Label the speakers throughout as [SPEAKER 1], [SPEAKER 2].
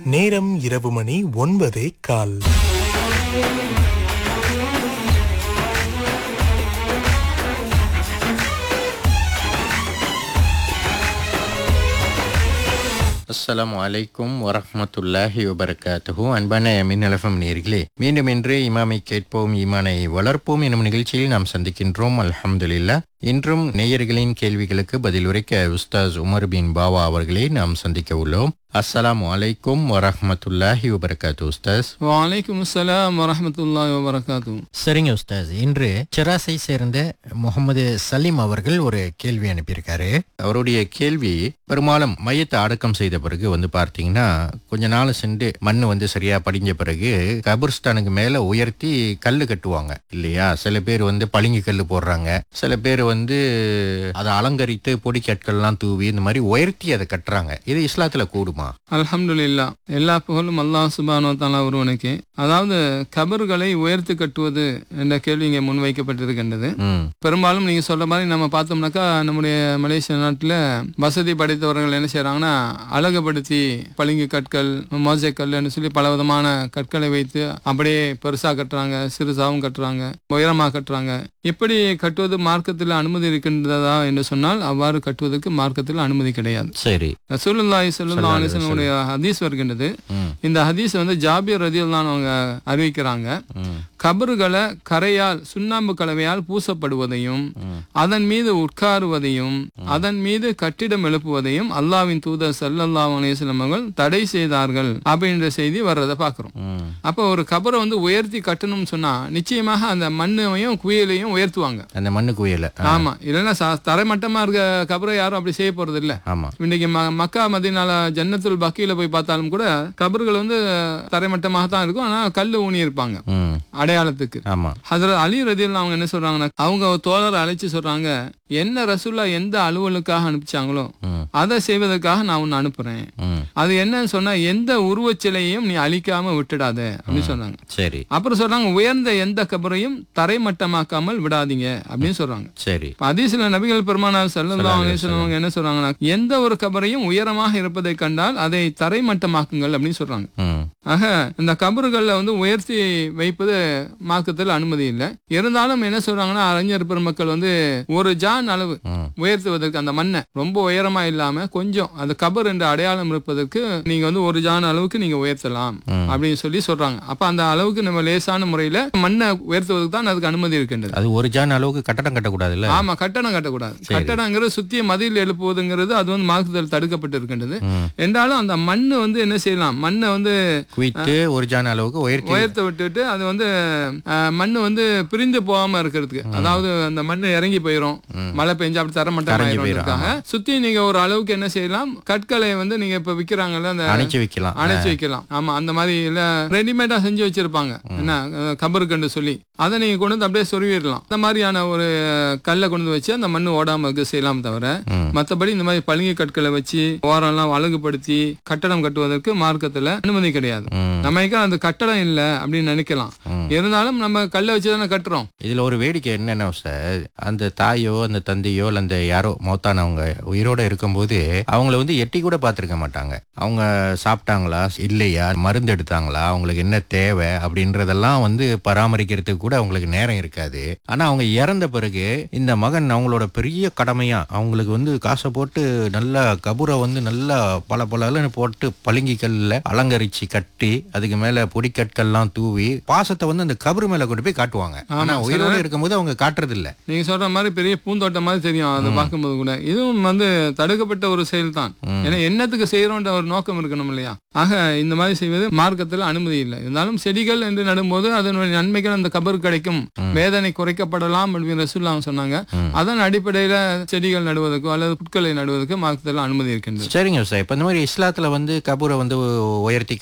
[SPEAKER 1] நேரம் இரவு மணி ஒன்பதே கால்
[SPEAKER 2] அஸ்ஸலாமு அலைக்கும் வரஹ்மத்துல்லாஹி வபரகாத்துஹு அன்பான மின்னலஃபம் நேர்களே மீண்டும் இன்று இமாமை கேட்போம் ஈமானை வளர்ப்போம் எனும் நிகழ்ச்சியில் நாம் சந்திக்கின்றோம் அல்ஹம்துலில்லா இன்றும் நேயர்களின் கேள்விகளுக்கு பதில் உரைக்க உஸ்தாஸ் உமர் பின் பாவா அவர்களை நாம் சந்திக்க உள்ளோம் அஸ்ஸலாமு அலைக்கும் வரஹ்மத்துல்லாஹி வபரகாத்து உஸ்தாஸ்
[SPEAKER 3] வலைக்கும் அஸ்ஸலாம் வரஹமத்துல்லாஹி வபரகாத்து
[SPEAKER 2] சரிங்க உஸ்தாஸ் இன்று சிராசை சேர்ந்த முகமது சலீம் அவர்கள் ஒரு கேள்வி அனுப்பியிருக்காரு அவருடைய கேள்வி பெரும்பாலும் மையத்தை அடக்கம் செய்த பிறகு வந்து பார்த்தீங்கன்னா கொஞ்ச நாள் சென்று மண் வந்து சரியா படிஞ்ச பிறகு கபர்ஸ்தானுக்கு மேல உயர்த்தி கல்லு கட்டுவாங்க இல்லையா சில பேர் வந்து பளிங்கு கல்லு போடுறாங்க சில பேர் வந்து அதை அலங்கரித்து பொடி கற்கள்லாம் தூவி இந்த மாதிரி உயர்த்தி அதை கட்டுறாங்க இது இஸ்லாத்துல கூடுமா
[SPEAKER 3] அல்ஹம்துலில்லா எல்லா புகழும் அல்லாஹ் சுபானோ தாலா ஒருவனுக்கு அதாவது கபர்களை உயர்த்து கட்டுவது என்ற கேள்வி இங்கே முன்வைக்கப்பட்டிருக்கின்றது
[SPEAKER 2] ம்
[SPEAKER 3] பெரும்பாலும் நீங்க சொல்ற மாதிரி நம்ம பார்த்தோம்னாக்கா நம்முடைய மலேசிய நாட்டில் வசதி படைத்தவர்கள் என்ன செய்றாங்கன்னா அழகுபடுத்தி பளிங்கு கற்கள் மோசை கல்லுன்னு சொல்லி பல விதமான கற்களை வைத்து அப்படியே பெருசா கட்டுறாங்க சிறுசாவும் கட்டுறாங்க உயரமா கட்டுறாங்க இப்படி கட்டுவது மார்க்கத்தில் அனுமதி இருக்கின்றதா என்று சொன்னால் அவ்வாறு கட்டுவதற்கு மார்க்கத்தில் அனுமதி கிடையாது
[SPEAKER 2] சரி
[SPEAKER 3] ரசூலுல்லாஹி ஸல்லல்லாஹு அலைஹி வஸல்லம் ஹதீஸ் வருகின்றது
[SPEAKER 2] ம்
[SPEAKER 3] இந்த ஹதீஸ் வந்து ஜாபிர் ரதியல்லாஹு அவங்க அறிவிக்கிறாங்க
[SPEAKER 2] ம்
[SPEAKER 3] கபறுகளை கரையால் சுண்ணாம்பு கலவையால் பூசப்படுவதையும்
[SPEAKER 2] ம்
[SPEAKER 3] அதன் மீது உட்காருவதையும் அதன் மீது கட்டிடம் எழுப்புவதையும் அல்லாவின் தூதர் ஸல்லல்லாஹு அலைஹி வஸல்லம் அவர்கள் தடை செய்தார்கள் அப்படின்ற செய்தி வர்றதை பார்க்கிறோம்
[SPEAKER 2] ம்
[SPEAKER 3] அப்போ ஒரு கபரை வந்து உயர்த்தி கட்டணும்னு சொன்னா நிச்சயமாக அந்த மண்ணையும் குயிலையும் உயர்த்துவாங்க
[SPEAKER 2] அந்த மண்ணு குயல
[SPEAKER 3] ஆமா இல்லைன்னா ச- தரைமட்டமா இருக்க கபரை யாரும் அப்படி செய்ய போறது இல்ல
[SPEAKER 2] ஆமா
[SPEAKER 3] இன்னைக்கு ம- மக்கா மதினால ஜன்னத்துல் பக்கியில போய் பார்த்தாலும் கூட கபர்கள் வந்து தரைமட்டமாக தான் இருக்கும் ஆனா கல்லு ஊனி இருப்பாங்க
[SPEAKER 2] ம்
[SPEAKER 3] அடையாளத்துக்கு
[SPEAKER 2] ஆமா
[SPEAKER 3] ஹதரத் அலி ரதியல் அவங்க என்ன சொல்றாங்கன்னா அவங்க ஒரு தோழரை அழைச்சு சொல்றாங்க என்ன ரசூல்லா எந்த அலுவலுக்காக அனுப்பிச்சாங்களோ
[SPEAKER 2] ம்
[SPEAKER 3] அதை செய்வதற்காக நான் உன்னை அனுப்புறேன்
[SPEAKER 2] ம்
[SPEAKER 3] அது என்னன்னு சொன்னா எந்த உருவச்சிலையும் நீ அழிக்காம விட்டுடாத அப்படின்னு சொன்னாங்க
[SPEAKER 2] சரி
[SPEAKER 3] அப்புறம் சொல்றாங்க உயர்ந்த எந்த கபரையும் தரைமட்டமாக்காமல் விடாதீங்க அப்படின்னு சொல்றாங்க
[SPEAKER 2] சரி
[SPEAKER 3] இப்ப ஹதீஸ்ல நபிகள் பெருமானார் ஸல்லல்லாஹு அலைஹி வஸல்லம் அவங்க என்ன சொல்றாங்கன்னா எந்த ஒரு கபரையும் உயரமாக இருப்பதை கண்டால் அதை தரைமட்டமாக்குங்கள் அப்படின்னு சொல்றாங்க
[SPEAKER 2] ம்
[SPEAKER 3] ஆக இந்த கபறுகள்ல வந்து உயர்த்தி வைப்பது மார்க்கத்தில் அனுமதி இல்லை இருந்தாலும் என்ன சொல்றாங்கன்னா அறிஞர் பெருமக்கள் வந்து ஒரு ஜான் அளவு
[SPEAKER 2] ம்
[SPEAKER 3] உயர்த்துவதற்கு அந்த மண்ணை ரொம்ப உயரமா இல்லாம கொஞ்சம் அந்த கபர் என்ற அடையாளம் இருப்பதற்கு நீங்க வந்து ஒரு ஜான் அளவுக்கு நீங்க உயர்த்தலாம்
[SPEAKER 2] ம்.
[SPEAKER 3] அப்படின்னு சொல்லி சொல்றாங்க அப்ப அந்த அளவுக்கு நம்ம லேசான முறையில மண்ணை உயர்த்துவதற்கு தான் அதுக்கு அனுமதி இருக்கின்றது
[SPEAKER 2] அது ஒரு ஜான் அளவுக்கு கட்டடம் கட்டக்கூடாதுல்ல
[SPEAKER 3] ஆமா கட்டணம் கட்டக்கூடாது கட்டடங்கிறது சுத்திய மதில் எழுப்புவதுங்கிறது அது வந்து மார்க்கத்தில் தடுக்கப்பட்டு இருக்கின்றது
[SPEAKER 2] ம்
[SPEAKER 3] என்றாலும் அந்த மண்ணு வந்து என்ன செய்யலாம் மண்ணை வந்து
[SPEAKER 2] குவித்து ஒரு ஜான் அளவுக்கு உயர்த்தி
[SPEAKER 3] உயர்த்த விட்டுட்டு அது வந்து அஹ், மண்ணு வந்து பிரிந்து போகாம இருக்கிறதுக்கு அதாவது அந்த மண்ணு இறங்கி போயிரும் மழை பெஞ்சு அப்படி தரமட்டம்
[SPEAKER 2] கரைஞ்சு போயிரும்,
[SPEAKER 3] ஆயிரும்ன்றதுக்காக சுத்தி நீங்க ஒரு அளவுக்கு என்ன செய்யலாம் கற்களை வந்து நீங்க இப்ப விக்கிறாங்கல்ல அந்த
[SPEAKER 2] அணைச்சு வைக்கலாம்
[SPEAKER 3] அணைச்சு வைக்கலாம் ஆமா அந்த மாதிரி இல்ல ரெடிமேடா செஞ்சு வச்சிருப்பாங்க என்ன அஹ், கபருக்கண்டு சொல்லி அதை நீங்க கொண்டு வந்து அப்படியே சொருவிடலாம் அந்த மாதிரியான ஒரு கல்லை கொண்டு வந்து வச்சு அந்த மண்ணு ஓடாம இருக்க செய்யலாம் தவிர
[SPEAKER 2] ம்.
[SPEAKER 3] மத்தபடி இந்த மாதிரி பளிங்கு கற்களை வச்சு ஓரம்லாம் அழகுபடுத்தி கட்டடம் கட்டுவதற்கு மார்க்கத்துல அனுமதி கிடையாது
[SPEAKER 2] ம்.
[SPEAKER 3] நம்ம அந்த கட்டடம் இல்ல அப்படின்னு நினைக்கலாம்
[SPEAKER 2] ம்.
[SPEAKER 3] இருந்தாலும் நம்ம கல்லை வச்சு தானே கட்டுறோம்
[SPEAKER 2] இதுல ஒரு வேடிக்கை என்னன்னா சார் அந்த தாயோ அந்த தந்தையோ இல்ல அந்த யாரோ மௌத்தானவங்க உயிரோட இருக்கும்போது அவங்கள வந்து எட்டி கூட பார்த்திருக்க மாட்டாங்க அவங்க சாப்பிட்டாங்களா இல்லையா மருந்து எடுத்தாங்களா அவங்களுக்கு என்ன தேவை அப்படின்றதெல்லாம் வந்து பராமரிக்கிறதுக்கு கூட அவங்களுக்கு நேரம் இருக்காது ஆனா அவங்க இறந்த பிறகு இந்த மகன் அவங்களோட பெரிய கடமையா அவங்களுக்கு வந்து காசை போட்டு நல்லா கபூரை வந்து நல்லா பல பலன்னு போட்டு பளிங்கி கல்ல அலங்கரிச்சு கட்டி அதுக்கு மேல பொடிக்கற்கள்லாம் தூவி பாசத்தை வந்து அந்த கபரு மேல கொண்டு போய் காட்டுவாங்க ஆனா
[SPEAKER 3] ஆமா,
[SPEAKER 2] உயிரோட இருக்கும்போது அவங்க காட்டுறது இல்ல
[SPEAKER 3] நீங்க சொல்ற மாதிரி பெரிய பூந்தோட்டம் மாதிரி தெரியும் அதை பார்க்கும்போது கூட இதுவும் வந்து தடுக்கப்பட்ட ஒரு செயல் தான்
[SPEAKER 2] ம்.
[SPEAKER 3] ஏன்னா என்னத்துக்கு செய்யறோன்ற ஒரு நோக்கம் இருக்கணும் இல்லையா ஆக இந்த மாதிரி செய்வது மார்க்கத்தில் அனுமதி இல்லை இருந்தாலும் செடிகள் என்று நடும்போது அதனுடைய நன்மைகள் அந்த கபர் கிடைக்கும் வேதனை குறைக்கப்படலாம் அப்படின்னு ரசூல்லா சொன்னாங்க
[SPEAKER 2] ம்.
[SPEAKER 3] அதன் அடிப்படையில செடிகள் நடுவதற்கோ அல்லது புட்களை நடுவதற்கு மார்க்கத்தில் அனுமதி இருக்கின்றது
[SPEAKER 2] சரிங்க சார் இப்ப இந்த மாதிரி இஸ்லாத்துல வந்து கபூரை வந்து உயர்த்தி கட்டக்கூடாது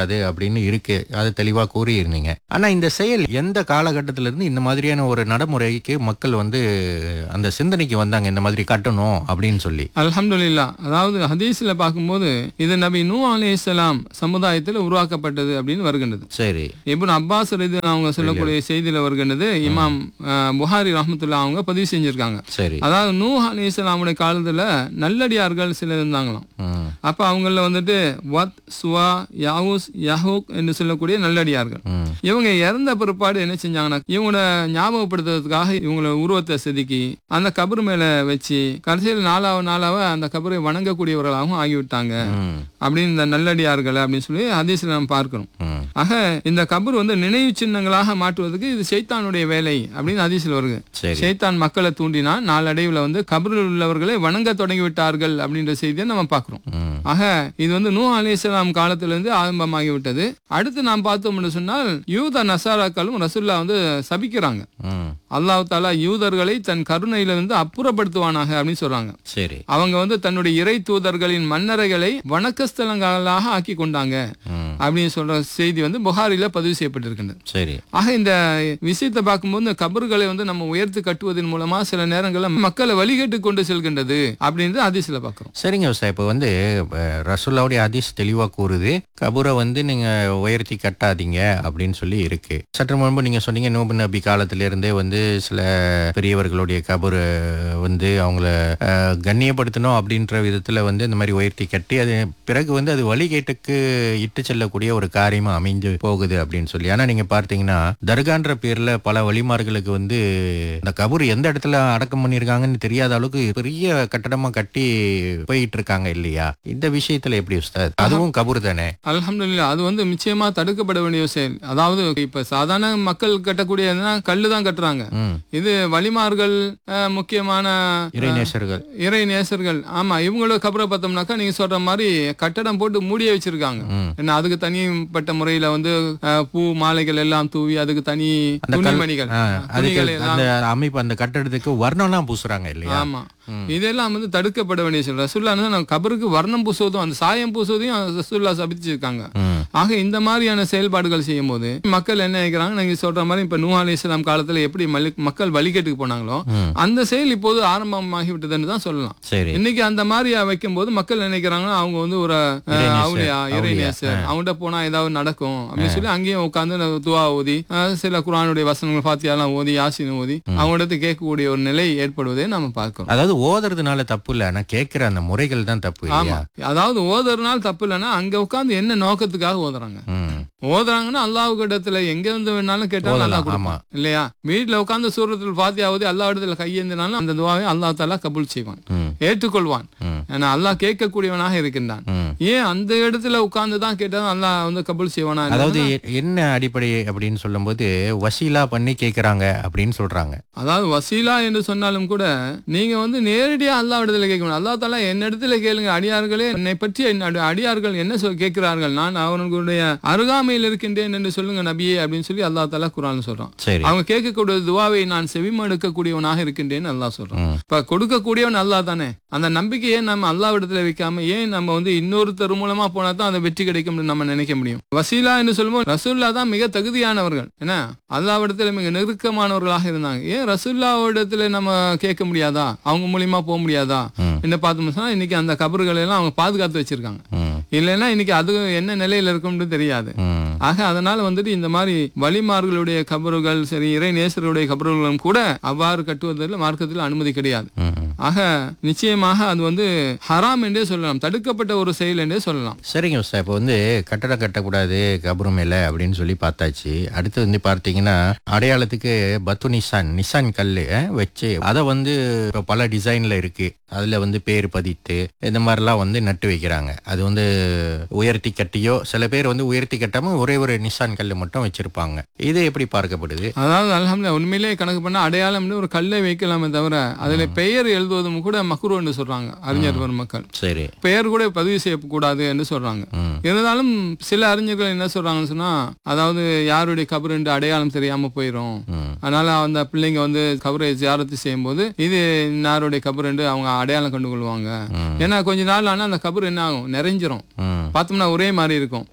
[SPEAKER 2] கூடாது அப்படின்னு இருக்கு அது தெளிவா கூறியிருந்தீங்க ஆனா இந்த செயல் எந்த காலகட்டத்தில இருந்து இந்த மாதிரியான ஒரு நடைமுறைக்கு மக்கள் வந்து அந்த சிந்தனைக்கு வந்தாங்க இந்த மாதிரி கட்டணும் அப்படின்னு சொல்லி
[SPEAKER 3] அல்ஹம்துலில்லா அதாவது ஹதீஸ்ல பார்க்கும்போது இது நபி நூ அலைஹிஸ்ஸலாம் சமுதாயத்தில் உருவாக்கப்பட்டது அப்படின்னு வருகின்றது
[SPEAKER 2] சரி
[SPEAKER 3] இப்னு அப்பாஸ் ரதி அவங்க சொல்லக்கூடிய செய்தியில வருகின்றது இமாம் அஹ், புகாரி ரஹ்மத்துல்லா அவங்க பதிவு செஞ்சிருக்காங்க
[SPEAKER 2] சரி
[SPEAKER 3] அதாவது நூ அலைஹிஸ்ஸலாமுடைய காலத்துல நல்லடியார்கள் சிலர் இருந்தாங்களாம்
[SPEAKER 2] ம்,
[SPEAKER 3] அப்ப அவங்கள வந்துட்டு வத் சுவா யாவூஸ் யஹூக் என்று சொல்லக்கூடிய நல்லடியார்கள்
[SPEAKER 2] ம்,
[SPEAKER 3] இவங்க இறந்த பிற்பாடு என்ன செஞ்சாங்கன்னா இவங்கள ஞாபகப்படுத்துறதுக்காக இவங்கள உருவத்தை செதுக்கி அந்த கபர் மேல வச்சு கடைசியில் நாளாவ நாளாவ அந்த கபரை வணங்கக்கூடியவர்களாகவும் ஆகிவிட்டாங்க
[SPEAKER 2] ம்,
[SPEAKER 3] அப்படின்னு இந்த நல்லடியார்கள் அப்படின்னு சொல்லி ஹதீஸ்ல நம்ம பார்க்கணும்
[SPEAKER 2] ம்.
[SPEAKER 3] ஆக இந்த கபர் வந்து நினைவு சின்னங்களாக மாற்றுவதற்கு இது சைத்தானுடைய வேலை அப்படின்னு ஹதீஸ்ல வருது
[SPEAKER 2] சரி
[SPEAKER 3] சைத்தான் மக்களை தூண்டினா நாளடைவுல வந்து கபரில் உள்ளவர்களை வணங்க தொடங்கி விட்டார்கள் அப்படின்ற செய்தியை நம்ம பார்க்கிறோம்
[SPEAKER 2] ம்,
[SPEAKER 3] ஆக இது வந்து நூ அலிஸ்லாம் காலத்திலிருந்து ஆரம்பமாகி விட்டது அடுத்து நாம் பார்த்தோம்னு சொன்னால் யூத நசாராக்களும் ரசுல்லா வந்து சபிக்கிறாங்க
[SPEAKER 2] ம்.
[SPEAKER 3] அல்லாஹ் தாலா யூதர்களை தன் கருணையிலிருந்து அப்புறப்படுத்துவானாக அப்படின்னு சொல்றாங்க
[SPEAKER 2] சரி
[SPEAKER 3] அவங்க வந்து தன்னுடைய இறை தூதர்களின் மன்னரைகளை வணக்கஸ்தலங்களாக ஆக்கி கொண்டாங்க
[SPEAKER 2] ம்,
[SPEAKER 3] அப்படின்னு சொல்ற செய்தி வந்து புகாரில பதிவு செய்யப்பட்டிருக்கின்றது
[SPEAKER 2] சரி
[SPEAKER 3] ஆக இந்த விஷயத்தை பார்க்கும்போது இந்த கபறுகளை வந்து நம்ம உயர்த்து கட்டுவதன் மூலமா சில நேரங்களில் மக்களை வழிகட்டு கொண்டு செல்கின்றது அப்படின்றது அதிசல பார்க்கிறோம்
[SPEAKER 2] சரிங்க சார் இப்போ வந்து அஹ், ரசூல்லாவுடைய ஹதீஸ் தெளிவா கூறுது கபூரை வந்து நீங்க உயர்த்தி கட்டாதீங்க அப்படின்னு சொல்லி இருக்கு சற்று முன்பு நீங்க சொன்னீங்க நூபு நபி காலத்துல இருந்தே வந்து சில பெரியவர்களுடைய கபூரை வந்து அவங்கள அஹ், கண்ணியப்படுத்தணும் அப்படின்ற விதத்துல வந்து இந்த மாதிரி உயர்த்தி கட்டி அது பிறகு வந்து அது வழிகேட்டுக்கு இட்டு செல்லக்கூடிய ஒரு காரியமா அமைஞ்சு போகுது அப்படின்னு சொல்லி ஆனா நீங்க பார்த்தீங்கன்னா தர்கான்ற பேர்ல பல வழிமார்களுக்கு வந்து இந்த கபூர் எந்த இடத்துல அடக்கம் பண்ணியிருக்காங்கன்னு தெரியாத அளவுக்கு பெரிய கட்டடமா கட்டி போயிட்டு இருக்காங்க இல்லையா இந்த விஷயத்துல எப்படி உஸ்தாத் அதுவும் கபூர் தானே
[SPEAKER 3] அல்ஹம்துலில்லாஹ் அது வந்து நிச்சயமா தடுக்கப்பட வேண்டிய செயல் அதாவது இப்ப சாதாரண மக்கள் கட்டக்கூடிய கல்லு தான் கட்டுறாங்க
[SPEAKER 2] ம்
[SPEAKER 3] இது வழிமார்கள் அஹ், முக்கியமான
[SPEAKER 2] இறைநேசர்கள்
[SPEAKER 3] இறை நேசர்கள் ஆமா இவங்களோட கபரை பார்த்தோம்னாக்கா நீங்க சொல்ற மாதிரி கட்டடம் போட்டு மூடியே வச்சிருக்காங்க
[SPEAKER 2] ம்.
[SPEAKER 3] என்ன அதுக்கு தனிப்பட்ட முறையில வந்து அஹ், பூ மாலைகள் எல்லாம் தூவி அதுக்கு தனி
[SPEAKER 2] அந்த கல்-
[SPEAKER 3] துணிமணிகள்
[SPEAKER 2] ஆ, அதுக்கு
[SPEAKER 3] துணிகள் எல்லாம்
[SPEAKER 2] அந்த அமைப்பு அந்த கட்டடத்துக்கு வர்ணம்லாம் பூசுறாங்க இல்லையா
[SPEAKER 3] ஆமா
[SPEAKER 2] ம்.
[SPEAKER 3] இதெல்லாம் வந்து தடுக்கப்பட வேண்டிய செயல் ரசுல்லா வந்து நம்ம கபருக்கு வர்ணம் பூசுவதும் அந்த சாயம் பூசுவதையும் ரசுல்லா சபிச்சிருக்காங்க
[SPEAKER 2] ம்
[SPEAKER 3] ஆக இந்த மாதிரியான செயல்பாடுகள் செய்யும் போது மக்கள் என்ன நினைக்கிறாங்க நீங்க சொல்ற மாதிரி இப்ப நூஹ் அலி இஸ்லாம் காலத்துல எப்படி மல்லி- மக்கள் வழிகேட்டுக்கு போனாங்களோ
[SPEAKER 2] ம்.
[SPEAKER 3] அந்த செயல் இப்போது ஆரம்பமாகி விட்டதுன்னு தான் சொல்லலாம்
[SPEAKER 2] சரி
[SPEAKER 3] இன்னைக்கு அந்த மாதிரி வைக்கும் போது மக்கள் நினைக்கிறாங்கன்னா அவங்க வந்து ஒரு அஹ்,
[SPEAKER 2] இறைநேசர்,
[SPEAKER 3] அவுலியா
[SPEAKER 2] அவுலியா,
[SPEAKER 3] இறைநேசர் அவங்ககிட்ட போனா ஏதாவது நடக்கும் அப்படின்னு சொல்லி அங்கேயும் உட்காந்து துவா ஓதி அஹ், சில குரானுடைய வசனங்கள் பாத்தியாலாம் ஓதி யாசின் ஓதி அவங்ககிட்ட கேட்கக்கூடிய ஒரு நிலை ஏற்படுவதை நம்ம பார்க்கிறோம்
[SPEAKER 2] அதாவது ஓதுறதுனால தப்பு இல்ல ஆனா கேட்கிற அந்த முறைகள் தான் தப்பு
[SPEAKER 3] ஆமா
[SPEAKER 2] இல்லையா
[SPEAKER 3] அதாவது ஓதுறதுனால தப்பு இல்லைன்னா அங்க உட்கார்ந்து என்ன நோக்கத்துக்காக ஓதுறாங்க
[SPEAKER 2] ம்
[SPEAKER 3] ஓதுறாங்கன்னா அல்லாஹ் இடத்துல எங்க இருந்து வேணாலும் கேட்டாலும் நல்லா
[SPEAKER 2] ஓதலாம், ஆமா.
[SPEAKER 3] கொடுப்பான் இல்லையா வீட்டுல உட்கார்ந்து சூரத்தில் பாத்தியாவது அல்லாஹ் இடத்துல கையேந்தினாலும் அந்த துவாவை அல்லாஹ் தாலா கபூல் செய்வான்
[SPEAKER 2] ம்
[SPEAKER 3] ஏற்றுக்கொள்வான்
[SPEAKER 2] ம்
[SPEAKER 3] ஏன்னா அல்லாஹ் கேட்கக்கூடியவனாக இருக்கின்றான்
[SPEAKER 2] ம்
[SPEAKER 3] ஏன் அந்த இடத்துல உட்கார்ந்து தான் கேட்டாலும் அல்லாஹ் வந்து கபூல் செய்வானா
[SPEAKER 2] அதாவது எ- என்ன அடிப்படை அப்படின்னு சொல்லும்போது வசீலா பண்ணி கேக்குறாங்க அப்படின்னு சொல்றாங்க
[SPEAKER 3] அதாவது வசீலா என்று சொன்னாலும் கூட நீங்க வந்து நேரடியா அல்லாஹ் இடத்துல கேட்கணும் அல்லாஹ் தாலா என் இடத்துல கேளுங்க அடியார்களே என்னை பற்றி என் அடி- அடியார்கள் என்ன சொல் கேட்கிறார்கள் நான் அவர்களுடைய அருகாமையில் இருக்கின்றேன் என்று சொல்லுங்க நபியே அப்படின்னு சொல்லி அல்லாஹ் தாலா குரான் சொல்றான்
[SPEAKER 2] சரி
[SPEAKER 3] அவங்க கேட்கக்கூடிய துவாவை நான் செவிமடுக்கக்கூடியவனாக இருக்கின்றேன் அல்லாஹ் சொல்றான்
[SPEAKER 2] ம்
[SPEAKER 3] இப்ப கொடுக்கக்கூடியவன் அல்லாஹ் தானே அந்த நம்பிக்கையை நம்ம அல்லாஹ் இடத்துல வைக்காம ஏன் நம்ம வந்து இன்னொருத்தர் மூலமா போனா தான் அந்த வெற்றி கிடைக்கும்னு நம்ம நினைக்க முடியும் வசீலா என்று சொல்லும்போது ரசூல்லா தான் மிக தகுதியானவர்கள் என்ன அல்லாஹ் இடத்துல மிக நெருக்கமானவர்களாக இருந்தாங்க ஏன் ரசூல்லா இடத்துல நம்ம கேட்க முடியாதா அவங்க மூலியமா போக முடியாதா
[SPEAKER 2] ம்.
[SPEAKER 3] என்ன பார்த்தோம்னா இன்னைக்கு அந்த கபறுகளை எல்லாம் அவங்க பாதுகாத்து வச்சிருக்காங்க
[SPEAKER 2] ம்
[SPEAKER 3] இல்லைன்னா இன்னைக்கு அது என்ன நிலையில இருக்கும்னு தெரியாது
[SPEAKER 2] ம்
[SPEAKER 3] ஆக அதனால வந்துட்டு இந்த மாதிரி வழிமார்களுடைய கபறுகள் சரி இறை நேசர்களுடைய கபறுகளும் கூட அவ்வாறு கட்டுவதில் மார்க்கத்தில் அனுமதி கிடையாது
[SPEAKER 2] ம்
[SPEAKER 3] ஆக நிச்சயமாக அது வந்து ஹராம் என்றே சொல்லலாம் தடுக்கப்பட்ட ஒரு செயல் என்றே சொல்லலாம்
[SPEAKER 2] சரிங்க சார் இப்போ வந்து கட்டடம் கட்டக்கூடாது கபரும் இல்லை அப்படின்னு சொல்லி பார்த்தாச்சு அடுத்து வந்து பார்த்தீங்கன்னா அடையாளத்துக்கு பத்து நிசான் நிசான் கல் வச்சு அதை வந்து இப்போ பல டிசைன்ல இருக்கு அதுல வந்து பேர் பதித்து இந்த மாதிரிலாம் வந்து நட்டு வைக்கிறாங்க அது வந்து உயர்த்தி கட்டியோ சில பேர் வந்து உயர்த்தி கட்டாம ஒரே ஒரு நிசான் கல் மட்டும் வச்சிருப்பாங்க இது எப்படி பார்க்கப்படுது
[SPEAKER 3] அதாவது அல்ஹம்துலில்லாஹ் உண்மையிலேயே கணக்கு பண்ணா அடையாளம்னு ஒரு கல்லை வைக்கலாமே தவிர அதுல பெயர் எழுதுவதும் கூட மக்ரூன்னு சொல்றாங்க அறிஞர் பெருமக்கள்
[SPEAKER 2] சரி
[SPEAKER 3] பெயர் கூட பதிவு செய்யக்கூடாது என்று சொல்றாங்க
[SPEAKER 2] ம்
[SPEAKER 3] இருந்தாலும் சில அறிஞர்கள் என்ன சொல்றாங்கன்னு சொன்னா அதாவது யாருடைய கபர் என்று அடையாளம் தெரியாம போயிடும்
[SPEAKER 2] ம்
[SPEAKER 3] அதனால அந்த பிள்ளைங்க வந்து கபரை ஜியாரத்து செய்யும்போது இது இன்னாருடைய கபர் என்று அவங்க அடையாளம் கண்டுகொள்வாங்க
[SPEAKER 2] ம்
[SPEAKER 3] ஏன்னா கொஞ்ச நாள் ஆனா அந்த கபர் என்ன ஆகும் நிறைஞ்சிரும்
[SPEAKER 2] ம்
[SPEAKER 3] பார்த்தோம்னா ஒரே மாதிரி இருக்கும்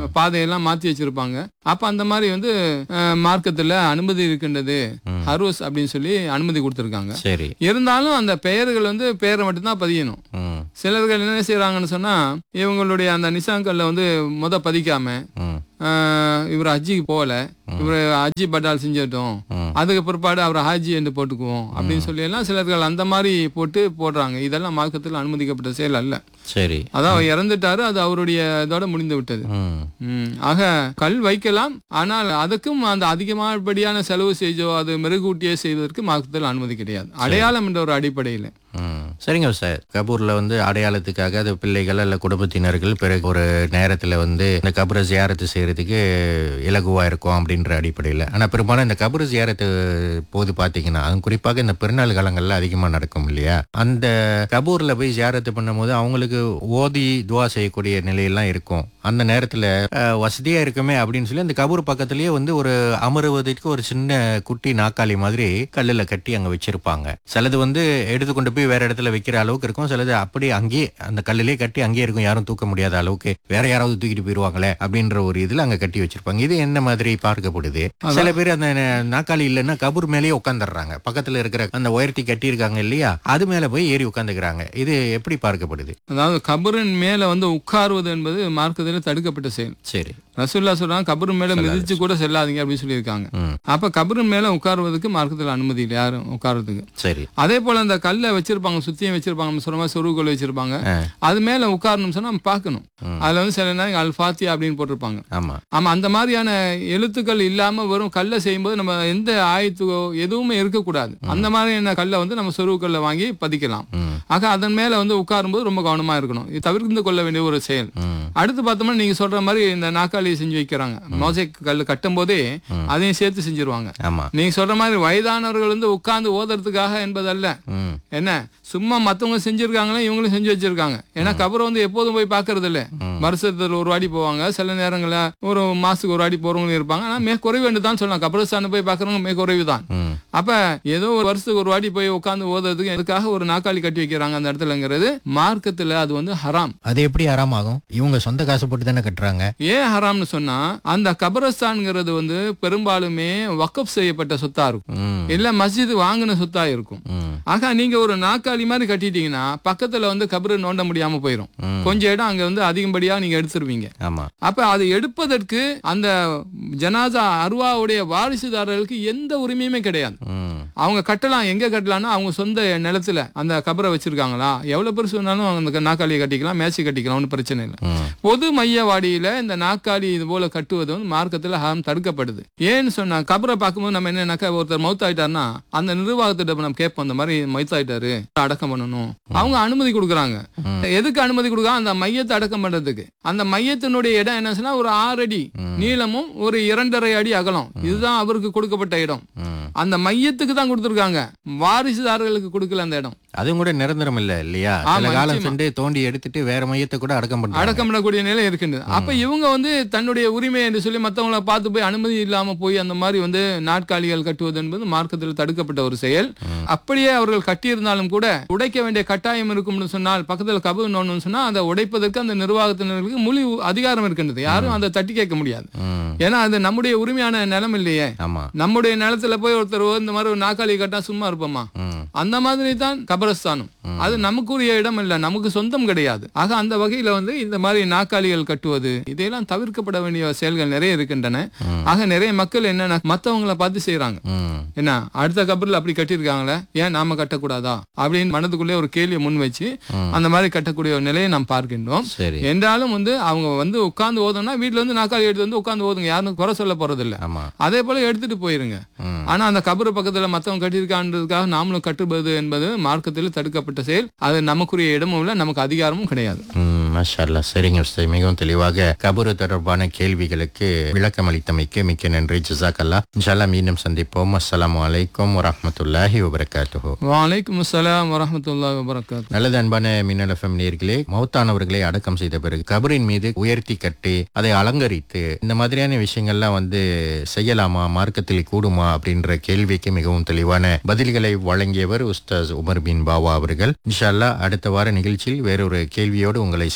[SPEAKER 3] பாதையெல்லாம் மாத்தி வச்சிருப்பாங்க அப்ப அந்த மாதிரி வந்து அஹ், மார்க்கத்துல அனுமதி இருக்கின்றது ஹரோஸ் அப்படின்னு சொல்லி அனுமதி கொடுத்திருக்காங்க
[SPEAKER 2] சரி
[SPEAKER 3] இருந்தாலும் அந்த பெயர்கள் வந்து பெயரை மட்டும்தான் பதியணும்
[SPEAKER 2] ம்
[SPEAKER 3] சிலர்கள் என்ன செய்றாங்கன்னு சொன்னா இவங்களுடைய அந்த நிசாங்கல்ல வந்து முத பதிக்காம
[SPEAKER 2] ம்
[SPEAKER 3] ஆஹ், இவர் ஹஜ்ஜிக்கு போகல இவர் ஹஜ்ஜி பட்டால் செஞ்சிட்டோம்
[SPEAKER 2] ம்.
[SPEAKER 3] அதுக்கு பிற்பாடு அவர் ஹாஜி என்று போட்டுக்குவோம் அப்படின்னு சொல்லி எல்லாம் சிலர்கள் அந்த மாதிரி போட்டு போடுறாங்க இதெல்லாம் மார்க்கத்தில் அனுமதிக்கப்பட்ட செயல் அல்ல
[SPEAKER 2] சரி
[SPEAKER 3] அதான் அவர் இறந்துட்டாரு அது அவருடைய இதோட முடிந்து விட்டது
[SPEAKER 2] ம்
[SPEAKER 3] ம். ஆக கல் வைக்கலாம் ஆனால் அதுக்கும் அந்த அதிகமானபடியான செலவு செய்தோ அது மெருகூட்டியே செய்வதற்கு மார்க்கத்தில் அனுமதி கிடையாது அடையாளம் என்ற ஒரு அடிப்படையில்
[SPEAKER 2] ம். சரிங்க சார் கபூர்ல வந்து அடையாளத்துக்காக அது பிள்ளைகள் அல்ல குடும்பத்தினர்கள் பிறகு ஒரு நேரத்துல வந்து இந்த கபரை ஜியாரத்து செய்யறதுக்கு இலகுவா இருக்கும் அப்படின்ற அடிப்படையில் ஆனா பெரும்பாலும் இந்த கபரு ஜியாரத்து போது பாத்தீங்கன்னா அதுவும் குறிப்பாக இந்த பெருநாள் காலங்கள்ல அதிகமா நடக்கும் இல்லையா அந்த கபூர்ல போய் ஜியாரத்து பண்ணும்போது அவங்களுக்கு ஓதி துவா செய்யக்கூடிய நிலையெல்லாம் இருக்கும் அந்த நேரத்துல அஹ், வசதியா இருக்குமே அப்படின்னு சொல்லி அந்த கபூர் பக்கத்துலயே வந்து ஒரு அமருவதற்கு ஒரு சின்ன குட்டி நாக்காளி மாதிரி கல்லுல கட்டி அங்க வச்சிருப்பாங்க சிலது வந்து எடுத்து கொண்டு போய் வேற இடத்துல வைக்கிற அளவுக்கு இருக்கும் சிலது அப்படியே அங்கேயே அந்த கல்லுலயே கட்டி அங்கேயே இருக்கும் யாரும் தூக்க முடியாத அளவுக்கு வேற யாராவது தூக்கிட்டு போயிருவாங்களே அப்படின்ற ஒரு இதுல அங்க கட்டி வச்சிருப்பாங்க இது என்ன மாதிரி பார்க்கப்படுது சில பேர் அந்த ந- நாக்காளி இல்லைன்னா கபூர் மேலேயே உட்காந்துடுறாங்க பக்கத்துல இருக்கிற அந்த உயர்த்தி கட்டி இருக்காங்க இல்லையா அது மேல போய் ஏறி உட்காந்துக்கிறாங்க இது எப்படி பார்க்கப்படுது
[SPEAKER 3] அதாவது கபரின் மேல வந்து உட்காருவது என்பது மார்க்கத்தில் தடுக்கப்பட்ட செயல்
[SPEAKER 2] சரி
[SPEAKER 3] ரசூல்லா சொல்றாங்க கபரு மேல மிதிச்சு கூட செல்லாதீங்க அப்படின்னு சொல்லியிருக்காங்க
[SPEAKER 2] ம்
[SPEAKER 3] அப்ப கபரு மேல உட்காருவதற்கு மார்க்கத்தில் அனுமதி இல்லை யாரும் உட்காருறதுக்கு
[SPEAKER 2] சரி
[SPEAKER 3] அதே போல அந்த கல்லை வச்சிருப்பாங்க சுத்தியும் வச்சிருப்பாங்க நம்ம சொன்ன மாதிரி சொருவுகள் வச்சிருப்பாங்க
[SPEAKER 2] ஆ.
[SPEAKER 3] அது மேல உட்காரணும் சொன்னா நம்ம பார்க்கணும்
[SPEAKER 2] ம்.
[SPEAKER 3] அதுல வந்து சில நேரம் அல் ஃபாத்தியா அப்படின்னு போட்டிருப்பாங்க
[SPEAKER 2] ஆமா
[SPEAKER 3] ஆமா அந்த மாதிரியான எழுத்துக்கள் இல்லாம வெறும் கல்லை செய்யும்போது நம்ம எந்த ஆயத்துக்கோ எதுவுமே இருக்கக்கூடாது அந்த மாதிரியான கல்லை வந்து நம்ம சொருவுக்கல்ல வாங்கி பதிக்கலாம்
[SPEAKER 2] ம்
[SPEAKER 3] ஆக அதன் மேல வந்து உட்காரும்போது ரொம்ப கவனமா இருக்கணும் இது தவிர்த்து கொள்ள வேண்டிய ஒரு செயல்
[SPEAKER 2] ம்
[SPEAKER 3] அடுத்து பார்த்தோம்னா நீங்க சொல்ற மாதிரி இந்த நாக்காளியை செஞ்சு வைக்கிறாங்க மோசைக் கல் கட்டும் போதே அதையும் சேர்த்து செஞ்சிருவாங்க
[SPEAKER 2] ஆமா
[SPEAKER 3] நீங்க சொல்ற மாதிரி வயதானவர்கள் வந்து உட்கார்ந்து ஓதுறதுக்காக என்பதல்ல
[SPEAKER 2] ம்
[SPEAKER 3] என்ன சும்மா மத்தவங்க செஞ்சிருக்காங்களே இவங்களும் செஞ்சு வச்சிருக்காங்க ஏன்னா கபரை வந்து எப்போதும் போய் பாக்குறது இல்ல வருஷத்துல ஒரு வாடி போவாங்க சில நேரங்கள்ல ஒரு மாசத்துக்கு ஒரு வாடி போறவங்களும் இருப்பாங்க ஆனா மிக குறைவு என்று தான் சொல்லலாம் கபரஸ்தான போய் பாக்குறவங்க மிக குறைவு தான்
[SPEAKER 2] ம்
[SPEAKER 3] அப்ப ஏதோ ஒரு வருஷத்துக்கு ஒரு வாடி போய் உட்கார்ந்து ஓதுறதுக்கு எதுக்காக ஒரு நாக்காளி கட்டி வைக்கிறாங்க அந்த இடத்துலங்கிறது மார்க்கத்துல அது வந்து ஹராம்
[SPEAKER 2] அது எப்படி ஆறாமாகும் இவங்க சொந்த காசு போட்டு தானே கட்டுறாங்க
[SPEAKER 3] ஏன் ஹராம்னு சொன்னா அந்த கபரஸ்தான்ங்கிறது வந்து பெரும்பாலுமே வக்கப் செய்யப்பட்ட சொத்தா இருக்கும்
[SPEAKER 2] ம்
[SPEAKER 3] இல்ல மஸ்ஜித் வாங்கின சொத்தா இருக்கும்
[SPEAKER 2] ம்
[SPEAKER 3] ஆக நீங்க ஒரு நாக்காளி மாதிரி கட்டிட்டீங்கன்னா பக்கத்துல வந்து கபரு நோண்ட முடியாம போயிடும்
[SPEAKER 2] ம்.
[SPEAKER 3] கொஞ்சம் இடம் அங்க வந்து அதிகப்படியா நீங்க எடுத்துருவீங்க
[SPEAKER 2] ஆமா
[SPEAKER 3] அப்ப அதை எடுப்பதற்கு அந்த ஜனாசா அருவாவுடைய வாரிசுதாரர்களுக்கு எந்த உரிமையுமே கிடையாது
[SPEAKER 2] ம்
[SPEAKER 3] அவங்க கட்டலாம் எங்க கட்டலாம்னா அவங்க சொந்த நிலத்துல அந்த கபரை வச்சிருக்காங்களா எவ்வளவு பெருசு வேணாலும் அந்த நாக்காளியை கட்டிக்கலாம் மேட்சி கட்டிக்கலாம் ஒன்றும் பிரச்சனை இல்லை
[SPEAKER 2] ம்
[SPEAKER 3] பொது மையவாடியில இந்த நாக்காளி இது போல கட்டுவது வந்து மார்க்கத்துல ஹாரம் தடுக்கப்படுது ஏன்னு சொன்னா கபரை பார்க்கும்போது நம்ம என்னன்னாக்கா ஒருத்தர் மவுத் ஆயிட்டாருன்னா அந்த நிர்வாகத்திட்ட நம்ம கேட்போம் அந்த மாதிரி மவுத் ஆயிட்டாரு அடக்கம் பண்ணணும் அவங்க அனுமதி கொடுக்குறாங்க எதுக்கு அனுமதி கொடுக்குறாங்க அந்த மையத்தை அடக்கம் பண்றதுக்கு அந்த மையத்தினுடைய இடம் என்ன சொன்னா ஒரு ஆறு அடி நீளமும் ஒரு இரண்டரை அடி அகலம் இதுதான் அவருக்கு கொடுக்கப்பட்ட இடம்
[SPEAKER 2] ம்
[SPEAKER 3] அந்த மையத்துக்கு தான் கொடுத்துருக்காங்க வாரிசுதாரர்களுக்கு கொடுக்கல அந்த இடம்
[SPEAKER 2] அதுவும் கூட நிரந்தரம் இல்ல இல்லையா
[SPEAKER 3] ஆமா,
[SPEAKER 2] சில காலம்
[SPEAKER 3] நிச்சயமா.
[SPEAKER 2] சென்று தோண்டி எடுத்துட்டு வேற மையத்தை கூட அடக்கம் பண்றாங்க
[SPEAKER 3] அடக்கம் பண்ணக்கூடிய நிலை இருக்கின்றது அப்ப இவங்க வந்து தன்னுடைய உரிமை என்று சொல்லி மத்தவங்கள பார்த்து போய் அனுமதி இல்லாம போய் அந்த மாதிரி வந்து நாட்காலிகள் கட்டுவது என்பது மார்க்கத்தில் தடுக்கப்பட்ட ஒரு செயல் அப்படியே அவர்கள் கட்டியிருந்தாலும் கூட உடைக்க வேண்டிய கட்டாயம் இருக்கும்னு சொன்னால் பக்கத்தில் கபு நோன்னு சொன்னா அதை உடைப்பதற்கு அந்த நிர்வாகத்தினர்களுக்கு முழு அதிகாரம் இருக்கின்றது யாரும் அதை தட்டி கேட்க முடியாது
[SPEAKER 2] ம்
[SPEAKER 3] ஏன்னா அது நம்முடைய உரிமையான நிலம் இல்லையே
[SPEAKER 2] ஆமா
[SPEAKER 3] நம்முடைய நிலத்துல போய் ஒருத்தர் இந்த மாதிரி ஒரு நாக்காளி கட்டா சும்மா இருப்போமா
[SPEAKER 2] ம்
[SPEAKER 3] அந்த மாதிரி தான் கபரஸ்தானம் அது நமக்குரிய இடம் இல்ல நமக்கு சொந்தம் கிடையாது ஆக அந்த வகையில வந்து இந்த மாதிரி நாக்காளிகள் கட்டுவது இதையெல்லாம் தவிர்க்கப்பட வேண்டிய செயல்கள் நிறைய இருக்கின்றன ஆக நிறைய மக்கள் என்னன்னா மத்தவங்கள பார்த்து செய்யறாங்க
[SPEAKER 2] ம்
[SPEAKER 3] என்ன அடுத்த கபரில் அப்படி கட்டியிருக்காங்களே ஏன் நாம கட்டக்கூடாதா அப்படின்னு மனதுக்குள்ளே ஒரு கேள்வியை முன் வச்சு அந்த மாதிரி கட்டக்கூடிய ஒரு நிலையை நாம் பார்க்கின்றோம்
[SPEAKER 2] சரி
[SPEAKER 3] என்றாலும் வந்து அவங்க வந்து உட்கார்ந்து ஓதணும்னா வீட்டுல வந்து நாக்காளி எடுத்து வந்து உட்கார்ந்து ஓதுங்க யாரும் குறை சொல்ல போறது இல்ல
[SPEAKER 2] ஆமா
[SPEAKER 3] அதே போல எடுத்துட்டு போயிருங்க
[SPEAKER 2] ம்
[SPEAKER 3] ஆனா அந்த கபரு பக்கத்துல மத்தவங்க கட்டியிருக்கான்றதுக்காக நாமளும் கட்டுவது என்பது மார்க்கத்தில் தடுக்கப்பட்ட செயல் அது நமக்குரிய இடமும் இல்லை நமக்கு அதிகாரமும் கிடையாது
[SPEAKER 2] ம், மாஷா அல்லாஹ். சரிங்க உஸ்தாத். மிகவும் தெளிவாக கபரு தொடர்பான கேள்விகளுக்கு விளக்கம் அளித்தமைக்கு மிக்க நன்றி ஜசாக்கல்லா இன்ஷால்லா மீண்டும் சந்திப்போம் அஸ்ஸலாமு அலைக்கும் வரஹ்மத்துல்லாஹி வபரகாத்துஹு
[SPEAKER 3] வலைக்கும் அஸ்ஸலாம் வரஹ்மத்துல்லாஹி வபரகாத்து
[SPEAKER 2] நல்லது அன்பான மின்னல் எஃப்எம் நேர்களே மௌத்தானவர்களை அடக்கம் செய்த பிறகு கபரின் மீது உயர்த்தி கட்டி அதை அலங்கரித்து இந்த மாதிரியான விஷயங்கள்லாம் வந்து செய்யலாமா மார்க்கத்தில் கூடுமா அப்படின்ற கேள்விக்கு மிகவும் தெளிவான பதில்களை வழங்கியவர் உஸ்தாஸ் உமர் பின் பாவா அவர்கள் இன்ஷா அல்லாஹ் அடுத்த வார நிகழ்ச்சியில் வேறொரு கேள்வியோடு உங்களை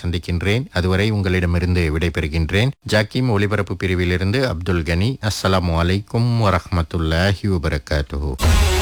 [SPEAKER 2] சந்திக்கின்றேன் அதுவரை உங்களிடமிருந்து விடைபெறுகின்றேன் ஜாக்கிம் ஒலிபரப்பு பிரிவிலிருந்து அப்துல் கனி அஸ்ஸலாமு அலைக்கும் வரஹ்மத்துல்லாஹி வபரகாத்துஹு